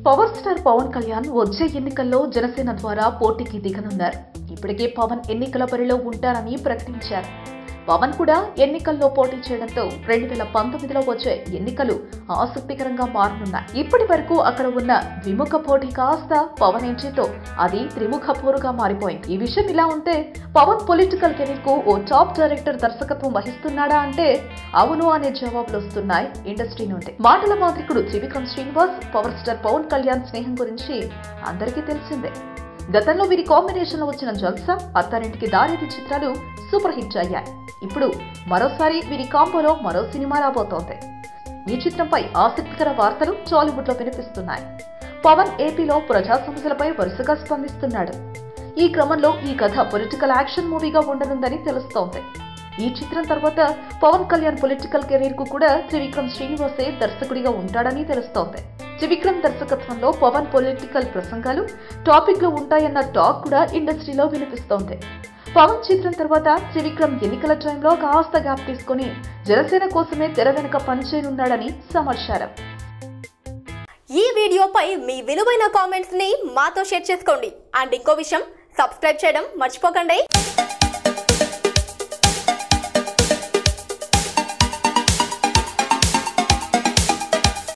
power star Pawan Kalyan వచ్చే ఎన్నికల్లో జనసేన ద్వారా పోటీకి దిగనున్నారు ఇప్పటికే పవన్ ఎన్నికల బరిలో ఉంటారని ప్రకటించారు పవన్ కూడా ఎన్నికల్లో పోటీ చేయడంతో రెండు వేల పంతొమ్మిదిలో వచ్చే ఎన్నికలు ఆసక్తికరంగా మారనున్నాయి ఇప్పటి వరకు అక్కడ ఉన్న ద్విముఖ పోటీ కాస్త పవన్ ఎంట్రీతో అది త్రిముఖ పోరుగా మారిపోయింది ఈ విషయం ఇలా ఉంటే పవన్ పొలిటికల్ కెరీర్ కు ఓ టాప్ డైరెక్టర్ దర్శకత్వం వహిస్తున్నాడా అంటే అవును అనే జవాబులు వస్తున్నాయి ఇండస్ట్రీ నుండి మాటల మాంత్రికుడు త్రివిక్రమ్ శ్రీనివాస్ పవర్ స్టార్ పవన్ కళ్యాణ్ స్నేహం గురించి అందరికీ తెలిసిందే గతంలో వీరి కాంబినేషన్ లో వచ్చిన జల్సా అత్తారింటికి దారేది చిత్రాలు సూపర్ హిట్ అయ్యాయి ఇప్పుడు మరోసారి వీరి కాంబోలో మరో సినిమా రాబోతోంది ఈ చిత్రంపై ఆసక్తికర వార్తలు టాలీవుడ్ లో వినిపిస్తున్నాయి పవన్ ఏపీలో ప్రజా సమస్యలపై వరుసగా స్పందిస్తున్నాడు ఈ క్రమంలో ఈ కథ పొలిటికల్ యాక్షన్ మూవీగా ఉండనుందని తెలుస్తోంది ఈ చిత్రం తర్వాత పవన్ కళ్యాణ్ పొలిటికల్ కెరీర్ కు కూడా త్రివిక్రమ్ శ్రీనివాసే దర్శకుడిగా ఉంటాడని తెలుస్తోంది త్రివిక్రమ్ దర్శకత్వంలో పవన్ పొలిటికల్ ప్రసంగాలు టాపిక్ లో ఉంటాయన్న టాక్ కూడా ఇండస్ట్రీలో వినిపిస్తోంది పవన్ చిత్రం తర్వాత త్రివిక్రమ్ ఎన్నికల టైంలో కాస్త గ్యాప్ తీసుకుని జనసేన కోసమే తెర వెనుక పనిచేయనున్నాడని సమాచారం ఈ వీడియోపై మీ విలువైన కామెంట్స్ ని మాతో షేర్ చేసుకోండి అండ్ ఇంకో విషయం సబ్స్క్రైబ్ చేయడం మర్చిపోకండి